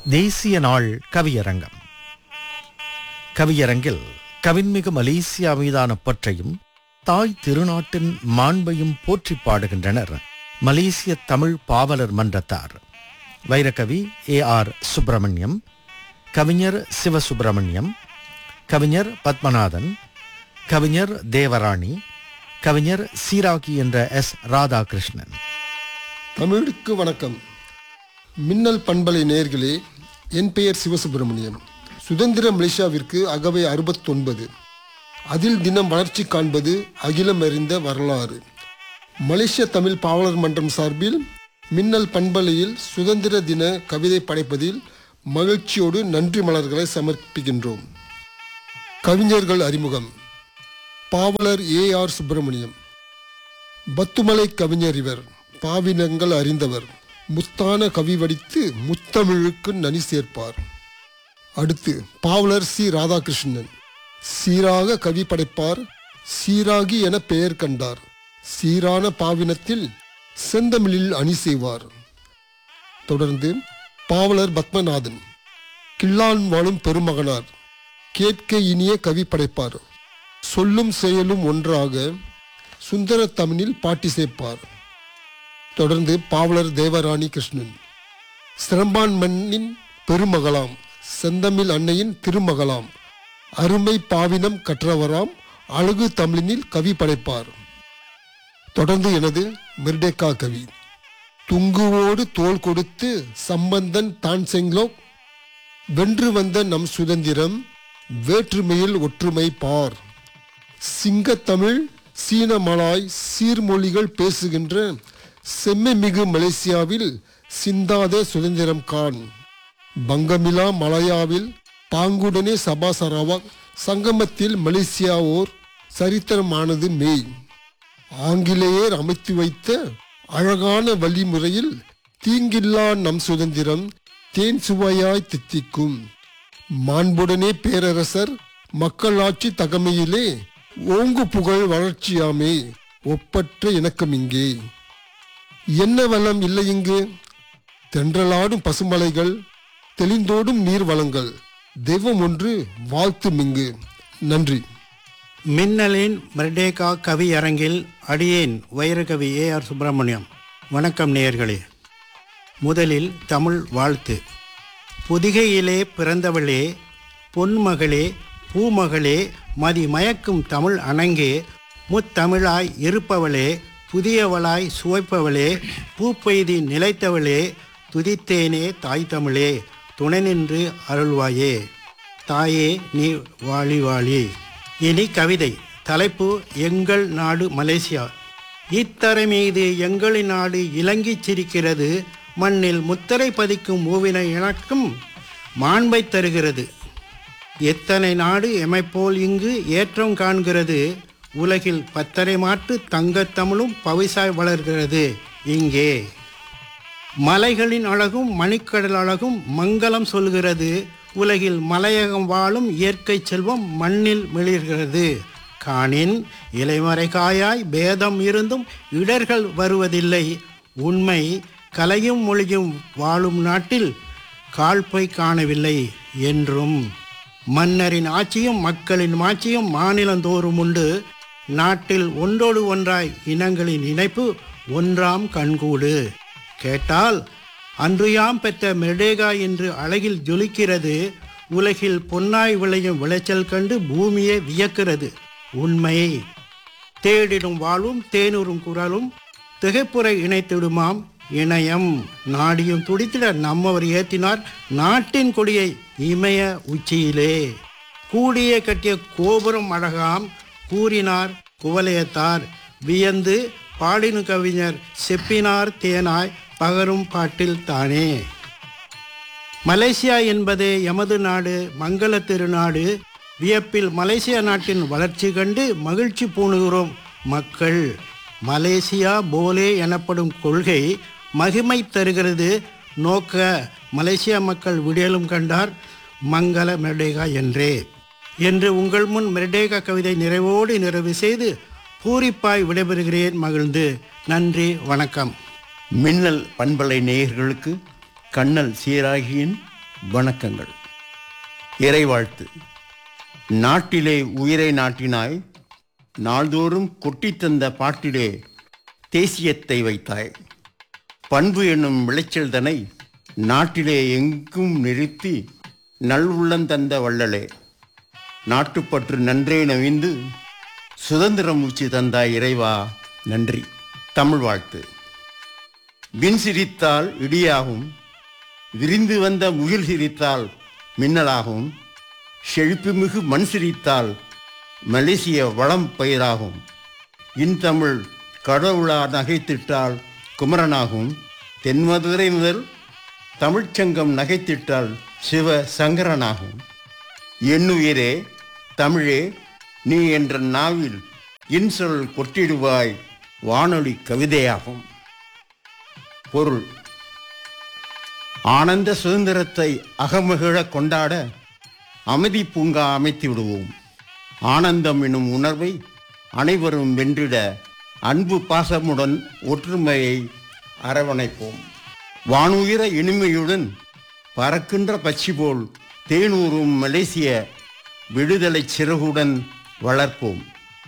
தேசிய நாள் கவியரங்கம் கவியரங்கில் கவின்மிகு மலேசியா மீதான பற்றையும் தாய் திருநாட்டின் மாண்பையும் போற்றி பாடுகின்றனர் மலேசிய தமிழ் பாவலர் மன்றத்தார் வைரகவி ஏ ஆர் சுப்பிரமணியம் கவிஞர் சிவசுப்பிரமணியம் கவிஞர் பத்மநாதன் கவிஞர் தேவராணி கவிஞர் சீராகி என்ற எஸ் ராதாகிருஷ்ணன் தமிழுக்கு வணக்கம் மின்னல் பண்பலை நேயர்களே என் பெயர் சிவசுப்பிரமணியம் சுதந்திர மலேசியாவிற்கு அகவை அறுபத்தொன்பது அதில் தினம் வளர்ச்சி காண்பது அகிலம் அறிந்த வரலாறு மலேசிய தமிழ் பாவலர் மன்றம் சார்பில் மின்னல் பண்பலையில் சுதந்திர தின கவிதை படைப்பதில் மகிழ்ச்சியோடு நன்றி மலர்களை சமர்ப்பிக்கின்றோம் கவிஞர்கள் அறிமுகம் பாவலர் ஏ ஆர் சுப்பிரமணியம் பத்துமலை கவிஞர் இவர் பாவினங்கள் அறிந்தவர் முத்தான கவி வடித்து முத்தமிழுக்கு நனி சேர்ப்பார் அடுத்து பாவலர் சி ராதாகிருஷ்ணன் சீராக கவி படைப்பார் சீராகி என பெயர் கண்டார் சீரான பாவினத்தில் செந்தமிழில் அணி செய்வார் தொடர்ந்து பாவலர் பத்மநாதன் கிள்ளான் வாழும் பெருமகனார் கேட்க இனிய கவி படைப்பார் சொல்லும் செயலும் ஒன்றாக சுந்தர தமிழில் பாட்டி சேர்ப்பார் தொடர்ந்து பாவலர் தேவராணி கிருஷ்ணன் சிரம்பான் மண்ணின் பெருமகளாம் செந்தமிழ் அன்னையின் திருமகளாம் அருமை பாவினம் கற்றவராம் அழகு தமிழினில் கவி படைப்பார் தொடர்ந்து எனது மிர்டேக்கா கவி துங்குவோடு தோள் கொடுத்து சம்பந்தன் தான் செங்களோ வென்று வந்த நம் சுதந்திரம் வேற்றுமையில் ஒற்றுமை பார் சிங்கத்தமிழ் சீன மலாய் சீர்மொழிகள் பேசுகின்ற செம்மைமிகு மலேசியாவில் சிந்தாத சுதந்திரம் கான் பங்கமிலா மலாயாவில் பாங்குடனே சபா சரவாக் சங்கமத்தில் மலேசியா ஓர் சரித்திரமானது மெய் ஆங்கிலேயர் அமைத்து வைத்த அழகான வழிமுறையில் தீங்கில்லா நம் சுதந்திரம் தேன் சுவையாய் தித்திக்கும் மாண்புடனே பேரரசர் மக்களாட்சி தகமையிலே ஓங்கு புகழ் வளர்ச்சியாமே ஒப்பற்ற இணக்கம் இங்கே என்ன வளம் இல்லை இங்கு தென்றலாடும் பசுமலைகள் தெளிந்தோடும் நீர் வளங்கள் தெய்வம் ஒன்று வாழ்த்தும் இங்கு நன்றி மின்னலின் மர்டேகா கவியரங்கில் அடியேன் வைரகவி ஏ ஆர் சுப்பிரமணியம் வணக்கம் நேயர்களே முதலில் தமிழ் வாழ்த்து பொதிகையிலே பிறந்தவளே பொன்மகளே பூமகளே மதி மயக்கும் தமிழ் அணங்கே முத்தமிழாய் இருப்பவளே புதியவளாய் சுவைப்பவளே பூப்பெய்தி நிலைத்தவளே துதித்தேனே தாய் தமிழே துணை நின்று அருள்வாயே தாயே நீ வாழி வாழி இனி கவிதை தலைப்பு எங்கள் நாடு மலேசியா இத்தரை மீது எங்களின் நாடு இலங்கிச் சிரிக்கிறது மண்ணில் முத்திரை பதிக்கும் மூவினை எனக்கும் மாண்பை தருகிறது எத்தனை நாடு எமைப்போல் இங்கு ஏற்றம் காண்கிறது உலகில் பத்தரை மாட்டு தங்கத் தமிழும் பவிசாய் வளர்கிறது இங்கே மலைகளின் அழகும் மணிக்கடல் அழகும் மங்களம் சொல்கிறது உலகில் மலையகம் வாழும் இயற்கை செல்வம் மண்ணில் மிளிர்கிறது காணின் இலைமறை காயாய் பேதம் இருந்தும் இடர்கள் வருவதில்லை உண்மை கலையும் மொழியும் வாழும் நாட்டில் கால்பை காணவில்லை என்றும் மன்னரின் ஆட்சியும் மக்களின் மாட்சியும் மாநிலந்தோறும் உண்டு நாட்டில் ஒன்றோடு ஒன்றாய் இனங்களின் இணைப்பு ஒன்றாம் கண்கூடு கேட்டால் அன்றுயாம் பெற்ற மெர்டேகா என்று அழகில் ஜொலிக்கிறது உலகில் பொன்னாய் விளையும் விளைச்சல் கண்டு பூமியே வியக்கிறது உண்மை தேடிடும் வாழ்வும் தேனூரும் குரலும் திகைப்புரை இணைத்திடுமாம் இணையம் நாடியும் துடித்திட நம்மவர் ஏற்றினார் நாட்டின் கொடியை இமய உச்சியிலே கூடிய கட்டிய கோபுரம் அழகாம் கூறினார் குவலயத்தார் வியந்து பாடினு கவிஞர் செப்பினார் தேனாய் பகரும் பாட்டில் தானே மலேசியா என்பதே எமது நாடு மங்கள திருநாடு வியப்பில் மலேசியா நாட்டின் வளர்ச்சி கண்டு மகிழ்ச்சி பூணுகிறோம் மக்கள் மலேசியா போலே எனப்படும் கொள்கை மகிமை தருகிறது நோக்க மலேசியா மக்கள் விடியலும் கண்டார் மங்கள மெர்டேகா என்றே என்று உங்கள் முன் மெர்டேகா கவிதை நிறைவோடு நிறைவு செய்து பூரிப்பாய் விடைபெறுகிறேன் மகிழ்ந்து நன்றி வணக்கம் மின்னல் பண்பலை நேயர்களுக்கு கண்ணல் சீராகியின் வணக்கங்கள் இறைவாழ்த்து நாட்டிலே உயிரை நாட்டினாய் நாள்தோறும் கொட்டித் தந்த பாட்டிலே தேசியத்தை வைத்தாய் பண்பு என்னும் விளைச்சல் தனை நாட்டிலே எங்கும் நிறுத்தி நல்வுள்ளம் தந்த வள்ளலே நாட்டுப்பற்று நன்றே நவிந்து சுதந்திரம் மூச்சு தந்தாய் இறைவா நன்றி தமிழ் வாழ்த்து விண் சிரித்தால் இடியாகும் விரிந்து வந்த முகில் சிரித்தால் மின்னலாகும் செழிப்புமிகு மண் சிரித்தால் மலேசிய வளம் பயிராகும் இன்தமிழ் கடவுளா நகைத்திட்டால் குமரனாகும் தென்மதுரை முதல் தமிழ்ச்சங்கம் நகைத்திட்டால் சிவ சங்கரனாகும் எண்ணுயிரே தமிழே நீ என்ற நாவில் இன்சொல் கொட்டிடுவாய் வானொலி கவிதையாகும் பொருள் ஆனந்த சுதந்திரத்தை அகமகிழ கொண்டாட அமைதி பூங்கா அமைத்து விடுவோம் ஆனந்தம் எனும் உணர்வை அனைவரும் வென்றிட அன்பு பாசமுடன் ஒற்றுமையை அரவணைப்போம் வானுயிர இனிமையுடன் பறக்கின்ற பச்சி போல் தேனூரும் மலேசிய விடுதலை சிறகுடன் வளர்ப்போம்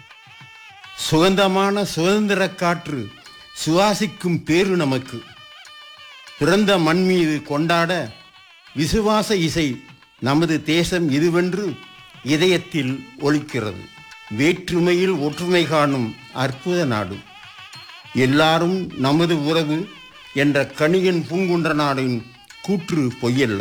சுகந்தமான சுதந்திர காற்று சுவாசிக்கும் பேரு நமக்கு பிறந்த மண் மீது கொண்டாட விசுவாச இசை நமது தேசம் இதுவென்று இதயத்தில் ஒலிக்கிறது வேற்றுமையில் ஒற்றுமை காணும் அற்புத நாடு எல்லாரும் நமது உறவு என்ற கணியன் பூங்குன்ற நாடின் கூற்று பொய்யல்ல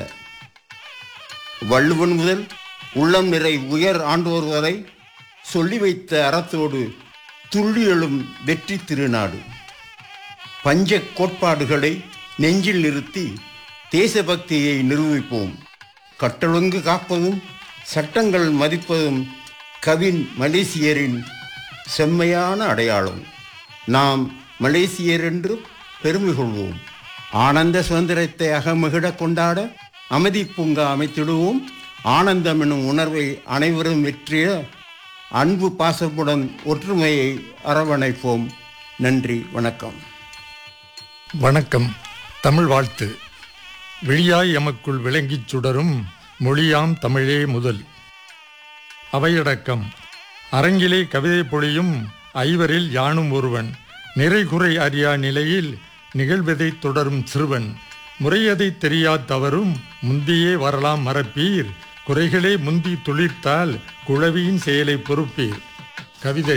வள்ளுவன் முதல் உள்ளம் நிறை உயர் ஆண்டோர் வரை சொல்லி வைத்த அறத்தோடு துள்ளி எழும் வெற்றி திருநாடு பஞ்ச கோட்பாடுகளை நெஞ்சில் நிறுத்தி தேசபக்தியை நிரூபிப்போம் கட்டொழுங்கு காப்பதும் சட்டங்கள் மதிப்பதும் கவின் மலேசியரின் செம்மையான அடையாளம் நாம் மலேசியர் என்று பெருமை கொள்வோம் ஆனந்த சுதந்திரத்தை அகமகிழ கொண்டாட அமைதி பூங்கா அமைத்திடுவோம் ஆனந்தம் எனும் உணர்வை அனைவரும் வெற்றிய அன்பு பாசமுடன் ஒற்றுமையை அரவணைப்போம் நன்றி வணக்கம் வணக்கம் தமிழ் வாழ்த்து விழியாய் எமக்குள் விளங்கிச் சுடரும் மொழியாம் தமிழே முதல் அவையடக்கம் அரங்கிலே கவிதை பொழியும் ஐவரில் யானும் ஒருவன் நிறைகுறை அறியா நிலையில் நிகழ்வதை தொடரும் சிறுவன் முறையதை தெரியா தவறும் முந்தியே வரலாம் மறப்பீர் குறைகளே முந்தி துளிர்த்தால் குழவியின் செயலை பொறுப்பீர் கவிதை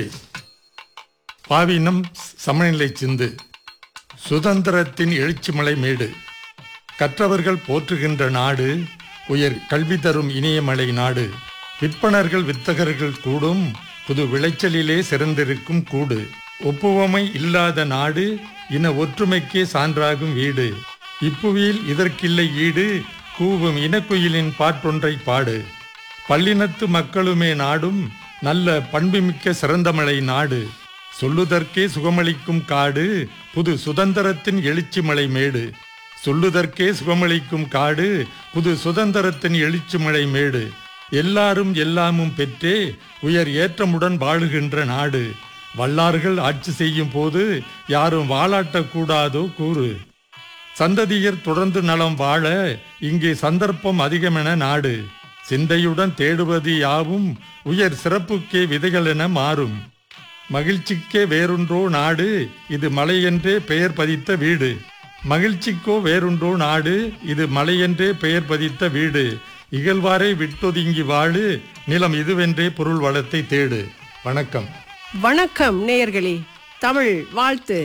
பாவினம் சமநிலை சிந்து சுதந்திரத்தின் எழுச்சிமலை மேடு கற்றவர்கள் போற்றுகின்ற நாடு உயர் கல்வி தரும் இனியமலை நாடு விற்பனர்கள் வித்தகர்கள் கூடும் புது விளைச்சலிலே சிறந்திருக்கும் கூடு ஒப்புவமை இல்லாத நாடு இன ஒற்றுமைக்கே சான்றாகும் வீடு இப்புவியில் இதற்கில்லை ஈடு கூவும் இனக்குயிலின் பாட்டொன்றை பாடு பல்லினத்து மக்களுமே நாடும் நல்ல பண்புமிக்க சிறந்தமலை நாடு சொல்லுதற்கே சுகமளிக்கும் காடு புது சுதந்திரத்தின் எழுச்சி மலை மேடு சொல்லுதற்கே சுகமளிக்கும் காடு புது சுதந்திரத்தின் எழுச்சி மலை மேடு எல்லாரும் எல்லாமும் பெற்றே உயர் ஏற்றமுடன் வாழுகின்ற நாடு வல்லார்கள் ஆட்சி செய்யும் போது யாரும் வாலாட்டக்கூடாதோ கூறு சந்ததியர் தொடர்ந்து நலம் வாழ இங்கே சந்தர்ப்பம் அதிகமென நாடு சிந்தையுடன் தேடுவது யாவும் உயர் சிறப்புக்கே விதைகள் என மாறும் மகிழ்ச்சிக்கே வேறொன்றோ நாடு இது மலையென்றே பெயர் பதித்த வீடு மகிழ்ச்சிக்கோ வேறொன்றோ நாடு இது மலையென்றே பெயர் பதித்த வீடு இகழ்வாரை விட்டொதுங்கி வாழு நிலம் இதுவென்றே பொருள் வளத்தை தேடு வணக்கம் வணக்கம் நேயர்களே தமிழ் வாழ்த்து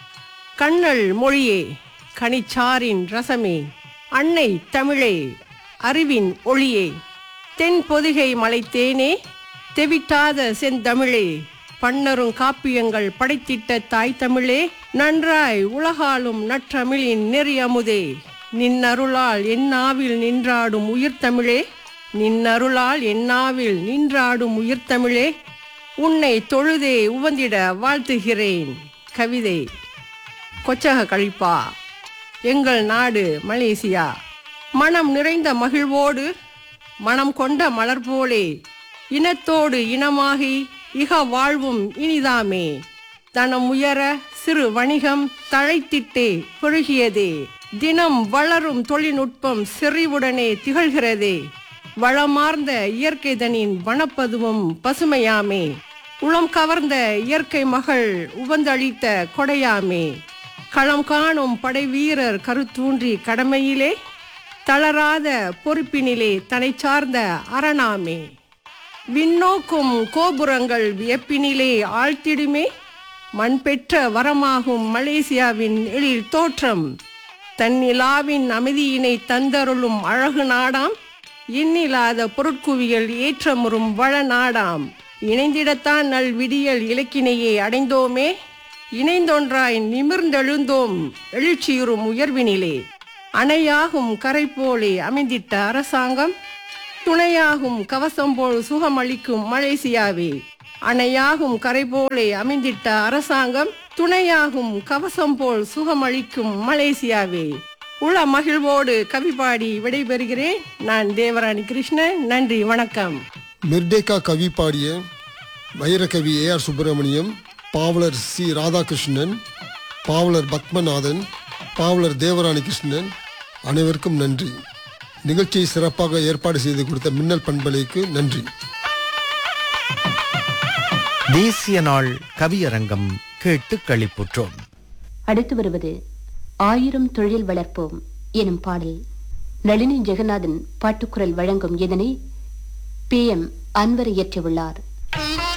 கண்ணல் மொழியே கனிச்சாரின் ரசமே அன்னை தமிழே அறிவின் ஒளியே தென் பொதிகை மலைத்தேனே தெவிட்டாத செந்தமிழே பன்னரும் காப்பியங்கள் படைத்திட்ட தாய் தமிழே நன்றாய் உலகாலும் நற்றமிழின் நெறியமுதே நின்னருளால் என்னாவில் நின்றாடும் உயிர் தமிழே நின்னருளால் என்னாவில் நின்றாடும் உயிர் தமிழே உன்னை தொழுதே உவந்திட வாழ்த்துகிறேன் கவிதை கொச்சக கழிப்பா எங்கள் நாடு மலேசியா மனம் நிறைந்த மகிழ்வோடு மனம் கொண்ட மலர் போலே இனத்தோடு இனமாகி இக வாழ்வும் இனிதாமே தனம் உயர சிறு வணிகம் தழைத்திட்டே பெருகியதே தினம் வளரும் தொழில்நுட்பம் செறிவுடனே திகழ்கிறதே வளமார்ந்த இயற்கைதனின் வனப்பதுவும் பசுமையாமே உளம் கவர்ந்த இயற்கை மகள் உவந்தளித்த கொடையாமே களம் காணும் படை வீரர் கருத்தூன்றி கடமையிலே தளராத பொறுப்பினிலே தனை சார்ந்த அரணாமே விண்ணோக்கும் கோபுரங்கள் வியப்பினிலே ஆழ்த்திடுமே மண் பெற்ற வரமாகும் மலேசியாவின் எழில் தோற்றம் தன்னிலாவின் அமைதியினை தந்தருளும் அழகு நாடாம் எண்ணிலாத பொருட்குவியல் ஏற்றமுறும் வள நாடாம் இணைந்திடத்தான் நல் விடியல் இலக்கினையே அடைந்தோமே இணைந்தொன்றாய் நிமிர்ந்தெழுந்தோம் எழுச்சியுறும் உயர்வினிலே அணையாகும் கரை போலே அமைந்திட்ட அரசாங்கம் துணையாகும் கவசம் போல் சுகமளிக்கும் மலேசியாவே அணையாகும் கரை போலே அமைந்திட்ட அரசாங்கம் துணையாகும் கவசம் போல் சுகமளிக்கும் மலேசியாவே உள மகிழ்வோடு கவி பாடி விடைபெறுகிறேன் நான் தேவராணி கிருஷ்ணன் நன்றி வணக்கம் மெர்டேக்கா கவி பாடிய வைரகவி ஏ ஆர் சுப்பிரமணியம் பாவலர் சி ராதாகிருஷ்ணன் பாவலர் பத்மநாதன் பாவலர் தேவராணி கிருஷ்ணன் அனைவருக்கும் நன்றி நிகழ்ச்சியை சிறப்பாக ஏற்பாடு செய்து கொடுத்த மின்னல் பண்பலைக்கு நன்றி தேசிய நாள் கவியரங்கம் கேட்டு களிப்புற்றோம் அடுத்து வருவது ஆயிரம் தொழில் வளர்ப்போம் எனும் பாடல் நளினி ஜெகநாதன் பாட்டுக்குரல் வழங்கும் இதனை பி எம் அன்வர் இயற்றியுள்ளார்